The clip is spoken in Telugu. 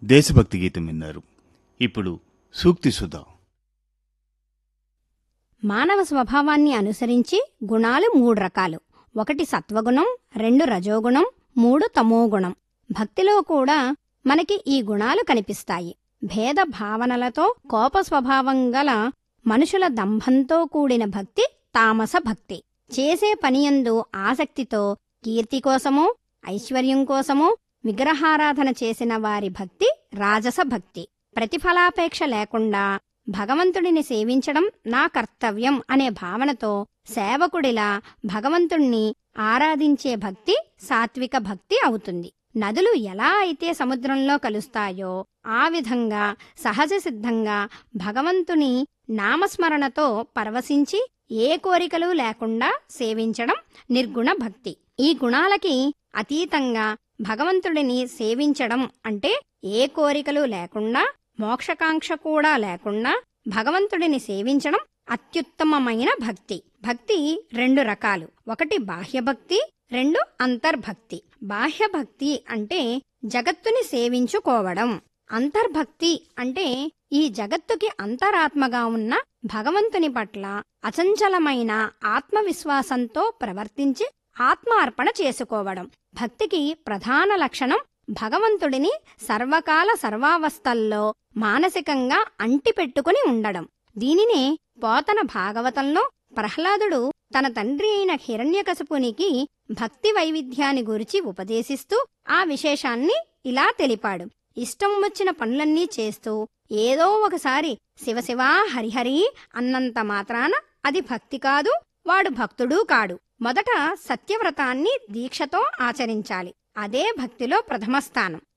దేశభక్తి గీతం విన్నారు ఇప్పుడు సూక్తి సుధా మానవ స్వభావాన్ని అనుసరించి గుణాలు మూడు రకాలు ఒకటి సత్వగుణం రెండు రజోగుణం మూడు తమోగుణం భక్తిలో కూడా మనకి ఈ గుణాలు కనిపిస్తాయి భేద భావనలతో కోప స్వభావం గల మనుషుల దంభంతో కూడిన భక్తి తామస భక్తి చేసే పనియందు ఆసక్తితో కీర్తి కోసమో ఐశ్వర్యం కోసమో విగ్రహారాధన చేసిన వారి భక్తి రాజస భక్తి ప్రతిఫలాపేక్ష లేకుండా భగవంతుడిని సేవించడం నా కర్తవ్యం అనే భావనతో సేవకుడిలా భగవంతుణ్ణి ఆరాధించే భక్తి సాత్విక భక్తి అవుతుంది నదులు ఎలా అయితే సముద్రంలో కలుస్తాయో ఆ విధంగా సహజ సిద్ధంగా భగవంతుని నామస్మరణతో పరవశించి ఏ కోరికలు లేకుండా సేవించడం నిర్గుణ భక్తి ఈ గుణాలకి అతీతంగా భగవంతుడిని సేవించడం అంటే ఏ కోరికలు లేకుండా మోక్షకాంక్ష కూడా లేకుండా భగవంతుడిని సేవించడం అత్యుత్తమమైన భక్తి భక్తి రెండు రకాలు ఒకటి బాహ్య భక్తి రెండు అంతర్భక్తి బాహ్య భక్తి అంటే జగత్తుని సేవించుకోవడం అంతర్భక్తి అంటే ఈ జగత్తుకి అంతరాత్మగా ఉన్న భగవంతుని పట్ల అచంచలమైన ఆత్మవిశ్వాసంతో ప్రవర్తించి ఆత్మ అర్పణ చేసుకోవడం భక్తికి ప్రధాన లక్షణం భగవంతుడిని సర్వకాల సర్వావస్థల్లో మానసికంగా అంటిపెట్టుకుని ఉండడం దీనినే పోతన భాగవతంలో ప్రహ్లాదుడు తన తండ్రి అయిన హిరణ్యకశపునికి భక్తి వైవిధ్యాన్ని గురించి ఉపదేశిస్తూ ఆ విశేషాన్ని ఇలా తెలిపాడు ఇష్టం వచ్చిన పనులన్నీ చేస్తూ ఏదో ఒకసారి శివశివా హరిహరి అన్నంత మాత్రాన అది భక్తి కాదు వాడు భక్తుడూ కాడు మొదట సత్యవ్రతాన్ని దీక్షతో ఆచరించాలి అదే భక్తిలో ప్రథమ స్థానం